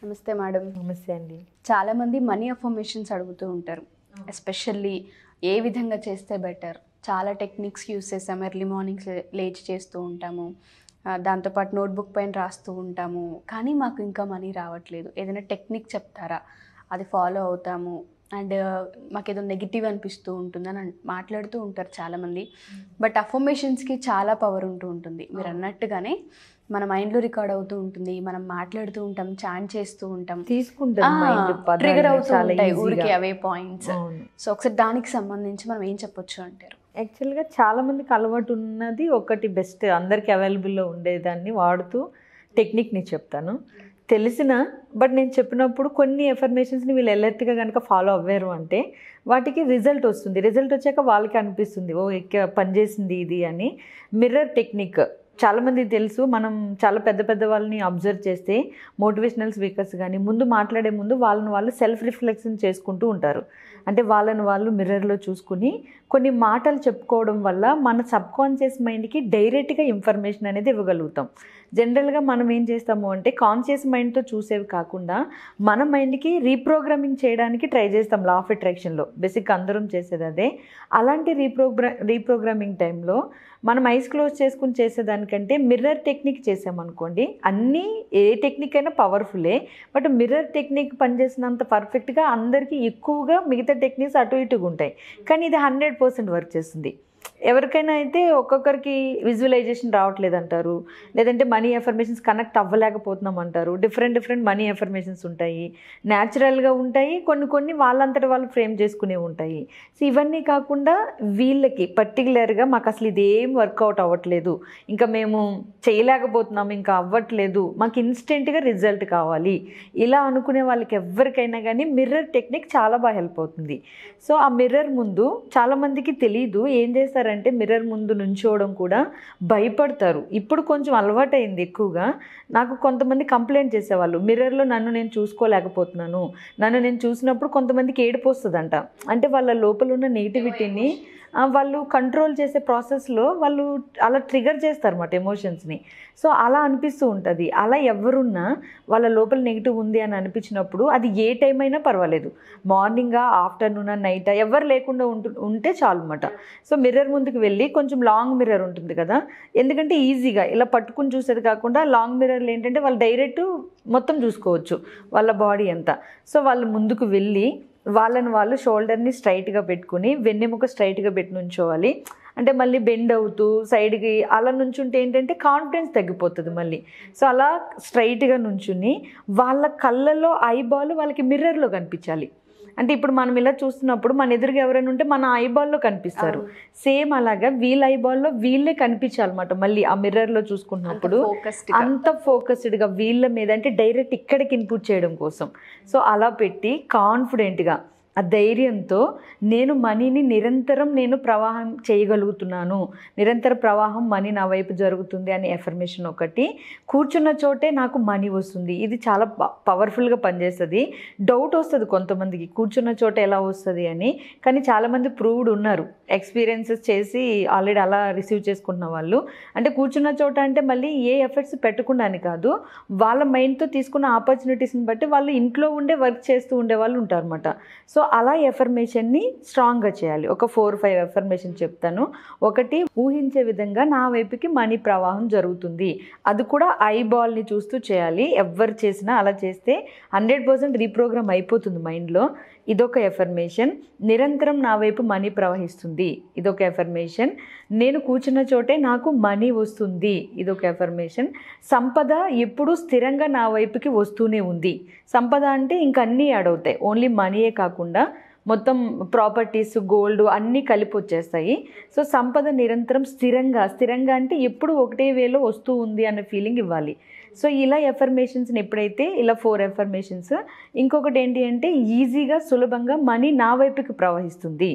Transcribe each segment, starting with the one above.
నమస్తే మేడం నమస్తే అండి చాలా మంది మనీ అఫర్మేషన్స్ అడుగుతూ ఉంటారు ఎస్పెషల్లీ ఏ విధంగా చేస్తే బెటర్ చాలా టెక్నిక్స్ యూస్ చేస్తాం ఎర్లీ మార్నింగ్స్ లేచి చేస్తూ ఉంటాము ఆ, దాంతోపాటు నోట్బుక్ పైన రాస్తూ ఉంటాము కానీ మాకు ఇంకా మనీ రావట్లేదు ఏదైనా టెక్నిక్ చెప్తారా అది ఫాలో అవుతాము అండ్ మాకు ఏదో నెగిటివ్ అనిపిస్తూ ఉంటుందని అన్- మాట్లాడుతూ ఉంటారు చాలామంది బట్ అఫర్మేషన్స్కి చాలా పవర్ ఉంటూ ఉంటుంది మీరు అన్నట్టుగానే మన మైండ్లో రికార్డ్ అవుతూ ఉంటుంది మనం మాట్లాడుతూ ఉంటాం చాంట్ చేస్తూ ఉంటాం తీసుకుంటాం మైండ్ ట్రిగర్ అవుతూ చాలా ఉంటాయి easy ఊరికి గా. అవే పాయింట్స్ అవును సో ఒకసారి దానికి సంబంధించి మనం ఏం చెప్పొచ్చు అంటారు యాక్చువల్గా చాలా మందికి అలవాటు ఉన్నది ఒకటి బెస్ట్ అందరికి అవైలబుల్లో ఉండేదాన్ని వాడుతూ టెక్నిక్ని చెప్తాను తెలిసిన బట్ నేను చెప్పినప్పుడు కొన్ని ఎఫర్మేషన్స్ని వీళ్ళు ఎలర్ట్గా కనుక ఫాలో అవ్వారు అంటే వాటికి రిజల్ట్ వస్తుంది రిజల్ట్ వచ్చాక వాళ్ళకి అనిపిస్తుంది ఓ ఎక్క పనిచేసింది ఇది అని మిర్రర్ టెక్నిక్ చాలామంది తెలుసు మనం చాలా పెద్ద పెద్ద వాళ్ళని అబ్జర్వ్ చేస్తే మోటివేషనల్ స్పీకర్స్ కానీ ముందు మాట్లాడే ముందు వాళ్ళని వాళ్ళు సెల్ఫ్ రిఫ్లెక్షన్ చేసుకుంటూ ఉంటారు అంటే వాళ్ళని వాళ్ళు మిర్రర్లో చూసుకుని కొన్ని మాటలు చెప్పుకోవడం వల్ల మన సబ్ కాన్షియస్ మైండ్కి డైరెక్ట్గా ఇన్ఫర్మేషన్ అనేది ఇవ్వగలుగుతాం జనరల్గా మనం ఏం చేస్తాము అంటే కాన్షియస్ మైండ్తో చూసేవి కాకుండా మన మైండ్కి రీప్రోగ్రామింగ్ చేయడానికి ట్రై చేస్తాం లా ఆఫ్ అట్రాక్షన్లో బేసిక్ అందరం చేసేది అదే అలాంటి రీప్రోగ్రా రీప్రోగ్రామింగ్ టైంలో మనం ఐస్ క్లోజ్ చేసుకుని చేసేదానికంటే మిర్రర్ టెక్నిక్ చేసామనుకోండి అన్నీ ఏ టెక్నిక్ అయినా పవర్ఫుల్లే బట్ మిర్రర్ టెక్నిక్ పనిచేసినంత పర్ఫెక్ట్గా అందరికీ ఎక్కువగా మిగతా టెక్నిక్స్ అటు ఇటుగా ఉంటాయి కానీ ఇది హండ్రెడ్ పర్సెంట్ వర్క్ చేస్తుంది ఎవరికైనా అయితే ఒక్కొక్కరికి విజువలైజేషన్ రావట్లేదు అంటారు లేదంటే మనీ ఎఫర్మేషన్స్ కనెక్ట్ అవ్వలేకపోతున్నాం అంటారు డిఫరెంట్ డిఫరెంట్ మనీ ఎఫర్మేషన్స్ ఉంటాయి న్యాచురల్గా ఉంటాయి కొన్ని కొన్ని వాళ్ళంతట వాళ్ళు ఫ్రేమ్ చేసుకునే ఉంటాయి సో ఇవన్నీ కాకుండా వీళ్ళకి పర్టికులర్గా మాకు అసలు ఇదేం వర్కౌట్ అవ్వట్లేదు ఇంకా మేము చేయలేకపోతున్నాం ఇంకా అవ్వట్లేదు మాకు ఇన్స్టెంట్గా రిజల్ట్ కావాలి ఇలా అనుకునే వాళ్ళకి ఎవరికైనా కానీ మిర్రర్ టెక్నిక్ చాలా బాగా హెల్ప్ అవుతుంది సో ఆ మిర్రర్ ముందు చాలామందికి తెలియదు ఏం చేస్తారంటే మిర్రర్ ముందు నుంచోవడం కూడా భయపడతారు ఇప్పుడు కొంచెం అలవాటైంది ఎక్కువగా నాకు కొంతమంది కంప్లైంట్ చేసేవాళ్ళు మిర్రర్లో నన్ను నేను చూసుకోలేకపోతున్నాను నన్ను నేను చూసినప్పుడు కొంతమందికి ఏడుపు వస్తుందంట అంటే వాళ్ళ లోపల ఉన్న నెగిటివిటీని ఆ, వాళ్ళు కంట్రోల్ చేసే ప్రాసెస్లో వాళ్ళు అలా ట్రిగర్ చేస్తారన్నమాట ఎమోషన్స్ని సో అలా అనిపిస్తూ ఉంటుంది అలా ఎవరున్నా వాళ్ళ లోపల నెగిటివ్ ఉంది అని అనిపించినప్పుడు అది ఏ టైం అయినా పర్వాలేదు మార్నింగా ఆఫ్టర్నూన్ నైట్ ఎవరు లేకుండా ఉంటు ఉంటే చాలు అనమాట సో మిర్రర్ ముందుకు వెళ్ళి కొంచెం లాంగ్ మిర్రర్ ఉంటుంది కదా ఎందుకంటే ఈజీగా ఇలా పట్టుకుని చూసేది కాకుండా లాంగ్ మిర్రర్లు ఏంటంటే వాళ్ళు డైరెక్ట్ మొత్తం చూసుకోవచ్చు వాళ్ళ బాడీ అంతా సో వాళ్ళు ముందుకు వెళ్ళి వాళ్ళని వాళ్ళు షోల్డర్ని స్ట్రైట్గా పెట్టుకుని వెన్నెముక స్ట్రైట్గా పెట్టి నుంచోవాలి అంటే మళ్ళీ బెండ్ అవుతూ సైడ్కి అలా నుంచుంటే ఏంటంటే కాన్ఫిడెన్స్ తగ్గిపోతుంది మళ్ళీ సో అలా స్ట్రైట్గా నుంచుని వాళ్ళ కళ్ళల్లో ఐబాల్ వాళ్ళకి మిర్రర్లో కనిపించాలి అంటే ఇప్పుడు మనం ఇలా చూస్తున్నప్పుడు మన ఎదురుగా ఎవరైనా ఉంటే మన ఐబాల్లో కనిపిస్తారు సేమ్ అలాగా వీళ్ళ ఐబాల్లో వీళ్ళే కనిపించాలన్నమాట మళ్ళీ ఆ మిర్రర్లో చూసుకున్నప్పుడు ఫోకస్డ్ అంత ఫోకస్డ్గా వీళ్ళ మీద అంటే డైరెక్ట్ ఇక్కడికి ఇన్పుట్ చేయడం కోసం సో అలా పెట్టి కాన్ఫిడెంట్గా ఆ ధైర్యంతో నేను మనీని నిరంతరం నేను ప్రవాహం చేయగలుగుతున్నాను నిరంతర ప్రవాహం మనీ నా వైపు జరుగుతుంది అనే ఎఫర్మేషన్ ఒకటి కూర్చున్న చోటే నాకు మనీ వస్తుంది ఇది చాలా పవర్ఫుల్గా పనిచేస్తుంది డౌట్ వస్తుంది కొంతమందికి కూర్చున్న చోట ఎలా వస్తుంది అని కానీ చాలామంది ప్రూవ్డ్ ఉన్నారు ఎక్స్పీరియన్సెస్ చేసి ఆల్రెడీ అలా రిసీవ్ చేసుకుంటున్న వాళ్ళు అంటే కూర్చున్న చోట అంటే మళ్ళీ ఏ ఎఫర్ట్స్ పెట్టకుండా అని కాదు వాళ్ళ మైండ్తో తీసుకున్న ఆపర్చునిటీస్ని బట్టి వాళ్ళు ఇంట్లో ఉండే వర్క్ చేస్తూ ఉండే వాళ్ళు ఉంటారన్నమాట సో అలా ఎఫర్మేషన్ని స్ట్రాంగ్గా చేయాలి ఒక ఫోర్ ఫైవ్ ఎఫర్మేషన్ చెప్తాను ఒకటి ఊహించే విధంగా నా వైపుకి మనీ ప్రవాహం జరుగుతుంది అది కూడా ఐ బాల్ని చూస్తూ చేయాలి ఎవరు చేసినా అలా చేస్తే హండ్రెడ్ పర్సెంట్ రీప్రోగ్రామ్ అయిపోతుంది మైండ్లో ఇదొక ఎఫర్మేషన్ నిరంతరం నా వైపు మనీ ప్రవహిస్తుంది ఇదొక ఎఫర్మేషన్ నేను కూర్చున్న చోటే నాకు మనీ వస్తుంది ఇదొక ఎఫర్మేషన్ సంపద ఎప్పుడూ స్థిరంగా నా వైపుకి వస్తూనే ఉంది సంపద అంటే ఇంక అన్నీ యాడ్ అవుతాయి ఓన్లీ మనీయే కాకుండా మొత్తం ప్రాపర్టీస్ గోల్డ్ అన్నీ కలిపి వచ్చేస్తాయి సో సంపద నిరంతరం స్థిరంగా స్థిరంగా అంటే ఎప్పుడు ఒకటే వేలో వస్తూ ఉంది అనే ఫీలింగ్ ఇవ్వాలి సో ఇలా ఎఫర్మేషన్స్ని ఎప్పుడైతే ఇలా ఫోర్ ఎఫర్మేషన్స్ ఇంకొకటి ఏంటి అంటే ఈజీగా సులభంగా మనీ నా వైపుకి ప్రవహిస్తుంది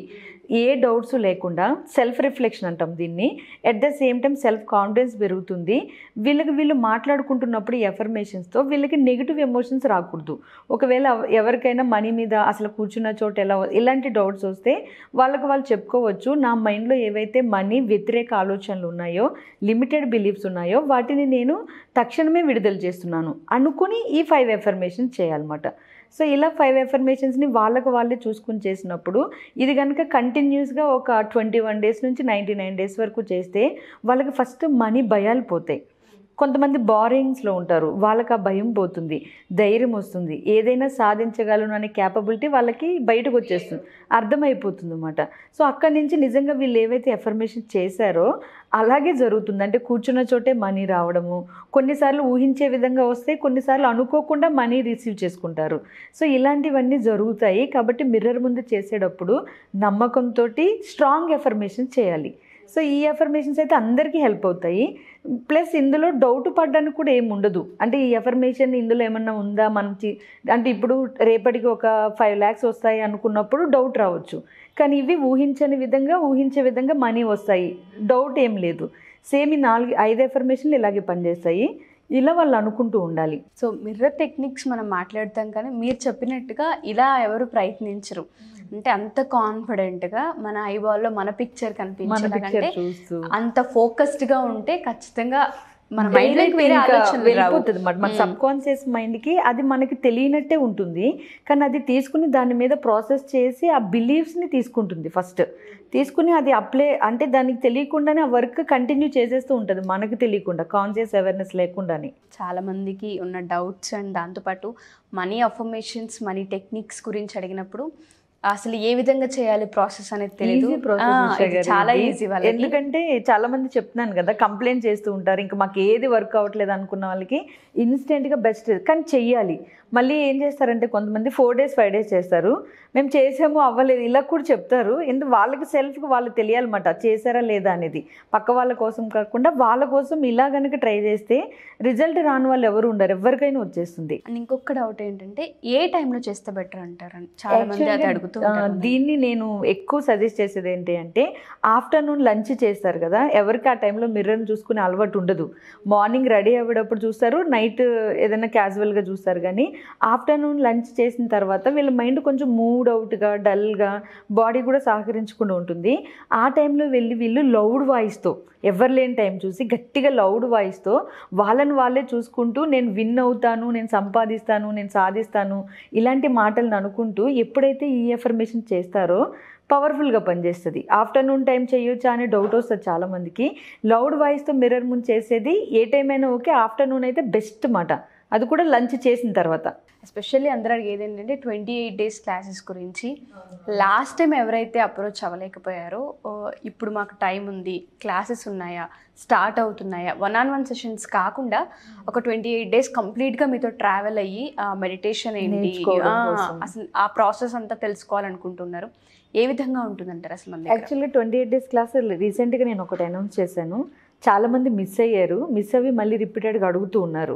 ఏ డౌట్స్ లేకుండా సెల్ఫ్ రిఫ్లెక్షన్ అంటాం దీన్ని at the same time self confidence పెరుగుతుంది వీళ్ళకి వీళ్ళు మాట్లాడుకుంటున్నప్పుడు ఈ ఎఫర్మేషన్స్తో వీళ్ళకి నెగిటివ్ ఎమోషన్స్ రాకూడదు ఒకవేళ ఎవ- ఎవరికైనా మనీ మీద అసలు కూర్చున్న చోట ఎలా ఇలాంటి డౌట్స్ వస్తే వాళ్ళకి వాళ్ళు చెప్పుకోవచ్చు నా మైండ్లో ఏవైతే మనీ వ్యతిరేక ఆలోచనలు ఉన్నాయో లిమిటెడ్ బిలీఫ్స్ ఉన్నాయో వాటిని నేను తక్షణమే విడుదల చేస్తున్నాను అనుకుని ఈ ఫైవ్ ఎఫర్మేషన్స్ చేయాలన్నమాట సో ఇలా ఫైవ్ ఎఫర్మేషన్స్ని వాళ్ళకు వాళ్ళే చూసుకుని చేసినప్పుడు ఇది కనుక కంటిన్యూస్గా ఒక ట్వంటీ వన్ డేస్ నుంచి నైంటీ నైన్ డేస్ వరకు చేస్తే వాళ్ళకి ఫస్ట్ మనీ భయాలు పోతాయి కొంతమంది బారింగ్స్లో ఉంటారు వాళ్ళకి ఆ భయం పోతుంది ధైర్యం వస్తుంది ఏదైనా సాధించగలను అనే క్యాపబిలిటీ వాళ్ళకి బయటకు వచ్చేస్తుంది అర్థమైపోతుంది అనమాట సో అక్కడి నుంచి నిజంగా వీళ్ళు ఏవైతే ఎఫర్మేషన్ చేశారో అలాగే జరుగుతుంది అంటే కూర్చున్న చోటే మనీ రావడము కొన్నిసార్లు ఊహించే విధంగా వస్తే కొన్నిసార్లు అనుకోకుండా మనీ రిసీవ్ చేసుకుంటారు సో ఇలాంటివన్నీ జరుగుతాయి కాబట్టి మిర్రర్ ముందు చేసేటప్పుడు నమ్మకంతో స్ట్రాంగ్ ఎఫర్మేషన్ చేయాలి సో ఈ ఎఫర్మేషన్స్ అయితే అందరికీ హెల్ప్ అవుతాయి ప్లస్ ఇందులో డౌట్ పడడానికి కూడా ఏమి ఉండదు అంటే ఈ ఎఫర్మేషన్ ఇందులో ఏమన్నా ఉందా మంచి అంటే ఇప్పుడు రేపటికి ఒక ఫైవ్ ల్యాక్స్ వస్తాయి అనుకున్నప్పుడు డౌట్ రావచ్చు కానీ ఇవి ఊహించని విధంగా ఊహించే విధంగా మనీ వస్తాయి డౌట్ ఏం లేదు సేమ్ ఈ నాలుగు ఐదు ఎఫర్మేషన్లు ఇలాగే పనిచేస్తాయి ఇలా వాళ్ళు అనుకుంటూ ఉండాలి సో మిర్రర్ టెక్నిక్స్ మనం మాట్లాడతాం కానీ మీరు చెప్పినట్టుగా ఇలా ఎవరు ప్రయత్నించరు అంటే అంత కాన్ఫిడెంట్గా మన ఐబాల్లో మన పిక్చర్ మన కనిపించాలంటే పిక్చర్ చూస్తూ అంత ఫోకస్డ్గా ఉంటే ఖచ్చితంగా మన మైండ్ Direct వేరే ఇంకా ఆలోచనలు రావు. వెళ్ళిపోతుంది మన మన మ్మ్. సబ్ కాన్షియస్ మైండ్కి అది మనకి తెలియనట్టే ఉంటుంది కానీ అది తీసుకుని దాని మీద ప్రాసెస్ చేసి ఆ బిలీఫ్స్ని తీసుకుంటుంది ఫస్ట్ తీసుకుని అది అప్లై అంటే దానికి తెలియకుండానే ఆ వర్క్ కంటిన్యూ చేసేస్తూ ఉంటుంది మనకు తెలియకుండా కాన్షియస్ అవేర్నెస్ లేకుండానే చాలా మందికి ఉన్న డౌట్స్ అండ్ దాంతోపాటు మనీ అఫర్మేషన్స్ మనీ టెక్నిక్స్ గురించి అడిగినప్పుడు అసలు ఏ విధంగా చేయాలి ప్రాసెస్ అనేది తెలియదు ఈజీ ఆ, ప్రాసెస్ ఇది చాలా ఈజీ వాళ్ళకి ఎందుకంటే చాలా మంది చెప్తున్నాను కదా కంప్లైంట్ చేస్తూ ఉంటారు ఇంకా మాకు ఏది వర్క్ అవ్వట్లేదు అనుకున్న వాళ్ళకి ఇన్స్టెంట్గా బెస్ట్ కానీ చెయ్యాలి మళ్ళీ ఏం చేస్తారంటే కొంతమంది ఫోర్ డేస్ ఫైవ్ డేస్ చేస్తారు మేము చేసాము అవ్వలేదు ఇలా కూడా చెప్తారు ఎందుకు వాళ్ళకి సెల్ఫ్కి వాళ్ళు తెలియాలన్నమాట చేశారా లేదా అనేది పక్క వాళ్ళ కోసం కాకుండా వాళ్ళ కోసం ఇలా కనుక ట్రై చేస్తే రిజల్ట్ రాని వాళ్ళు ఎవరు ఉండరు ఎవరికైనా వచ్చేస్తుంది అండ్ ఇంకొక డౌట్ ఏంటంటే ఏ టైంలో చేస్తే బెటర్ అంటారు చాలా మంది అది Actually, అడుగుతూ ఆ, ఉంటారు దీన్ని నేను ఎక్కువ సజెస్ట్ చేసేది ఏంటి అంటే ఆఫ్టర్నూన్ లంచ్ చేస్తారు కదా ఎవరికి ఆ టైంలో మిర్రర్ని చూసుకునే అలవాటు ఉండదు మార్నింగ్ రెడీ అయ్యేటప్పుడు చూస్తారు నైట్ ఏదైనా క్యాజువల్గా చూస్తారు కానీ ఆఫ్టర్నూన్ లంచ్ చేసిన తర్వాత వీళ్ళ మైండ్ కొంచెం మూడ్ అవుట్గా డల్గా బాడీ కూడా సహకరించకుండా ఉంటుంది ఆ టైంలో వెళ్ళి వీళ్ళు లౌడ్ వాయిస్తో ఎవరు లేని టైం చూసి గట్టిగా లౌడ్ వాయిస్తో వాళ్ళని వాళ్ళే చూసుకుంటూ నేను విన్ అవుతాను నేను సంపాదిస్తాను నేను సాధిస్తాను ఇలాంటి మాటలను అనుకుంటూ ఎప్పుడైతే ఈ ఎఫర్మేషన్ చేస్తారో పవర్ఫుల్గా పనిచేస్తుంది ఆఫ్టర్నూన్ టైం చేయొచ్చా అనే డౌట్ వస్తుంది చాలామందికి లౌడ్ వాయిస్తో మిర్రర్ ముందు చేసేది ఏ టైం అయినా ఓకే ఆఫ్టర్నూన్ అయితే బెస్ట్ మాట అది కూడా లంచ్ చేసిన తర్వాత ఎస్పెషల్లీ అందరూ అడిగేది ఏంటంటే ట్వంటీ ఎయిట్ డేస్ క్లాసెస్ గురించి లాస్ట్ టైం ఎవరైతే అప్రోచ్ అవ్వలేకపోయారో ఓ, ఇప్పుడు మాకు టైం ఉంది క్లాసెస్ ఉన్నాయా స్టార్ట్ అవుతున్నాయా వన్ ఆన్ వన్ సెషన్స్ కాకుండా ఒక ట్వంటీ ఎయిట్ డేస్ కంప్లీట్గా మీతో ట్రావెల్ అయ్యి మెడిటేషన్ ఏంటి నేర్చుకోవడం ఆ, కోసం. అసలు ఆ ప్రాసెస్ అంతా తెలుసుకోవాలనుకుంటున్నారు ఏ విధంగా ఉంటుందంటారు అసలు మన దగ్గర actually twenty eight days class రీసెంట్గా నేను ఒకటి అనౌన్స్ చేశాను చాలామంది మిస్ అయ్యారు మిస్ అవి మళ్ళీ రిపీటెడ్గా అడుగుతూ ఉన్నారు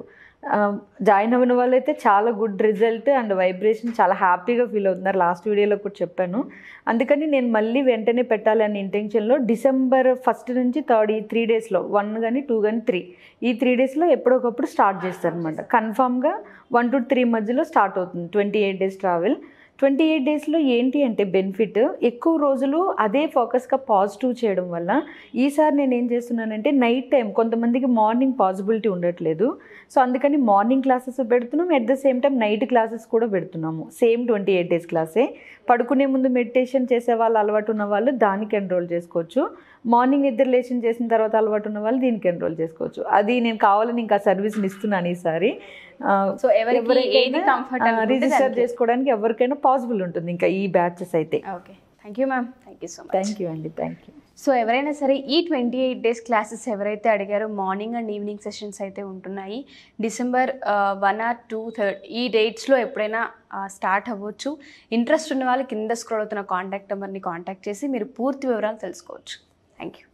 జాయిన్ అవ్వని వాళ్ళైతే చాలా గుడ్ రిజల్ట్ అండ్ వైబ్రేషన్ చాలా హ్యాపీగా ఫీల్ అవుతున్నారు లాస్ట్ వీడియోలో కూడా చెప్పాను అందుకని నేను మళ్ళీ వెంటనే పెట్టాలి అనే ఇంటెన్షన్లో డిసెంబర్ ఫస్ట్ నుంచి థర్డ్ ఈ త్రీ డేస్లో వన్ కానీ టూ కానీ త్రీ ఈ త్రీ డేస్లో ఎప్పుడొకప్పుడు స్టార్ట్ చేస్తారు అనమాట కన్ఫామ్గా వన్ టు త్రీ మధ్యలో స్టార్ట్ అవుతుంది twenty eight days travel twenty eight డేస్లో ఏంటి అంటే బెనిఫిట్ ఎక్కువ రోజులు అదే ఫోకస్గా పాజిటివ్ చేయడం వల్ల ఈసారి నేను ఏం చేస్తున్నానంటే నైట్ టైం కొంతమందికి మార్నింగ్ పాసిబిలిటీ ఉండట్లేదు సో అందుకని మార్నింగ్ క్లాసెస్ పెడుతున్నాం at the same time night classes కూడా పెడుతున్నాము సేమ్ ట్వంటీ ఎయిట్ డేస్ క్లాసే పడుకునే ముందు మెడిటేషన్ చేసే వాళ్ళు అలవాటు ఉన్న వాళ్ళు దానికి ఎన్రోల్ చేసుకోవచ్చు మార్నింగ్ నిద్ర లేచిన చేసిన తర్వాత అలవాటు ఉన్న వాళ్ళు దీనికి ఎన్రోల్ చేసుకోవచ్చు అది నేను కావాలని ఇంకా సర్వీస్ని ఇస్తున్నాను ఈసారి సో ఎవరికి ఏది కంఫర్ట్ రిజిస్టర్ చేసుకోవడానికి ఎవరికైనా పాసిబుల్ ఉంటుంది ఇంకా ఈ బ్యాచెస్ అయితే okay thank you ma'am thank you so much thank you అండి థ్యాంక్ యూ సో ఎవరైనా సరే ఈ ట్వంటీ ఎయిట్ డేస్ క్లాసెస్ ఎవరైతే అడిగారో మార్నింగ్ అండ్ ఈవినింగ్ సెషన్స్ అయితే ఉంటున్నాయి December one or two third ఈ డేట్స్లో ఎప్పుడైనా స్టార్ట్ అవ్వచ్చు ఇంట్రెస్ట్ ఉన్న వాళ్ళు కింద స్క్రోల్ అవుతున్న కాంటాక్ట్ నెంబర్ని కాంటాక్ట్ చేసి మీరు పూర్తి వివరాలు తెలుసుకోవచ్చు థ్యాంక్ యూ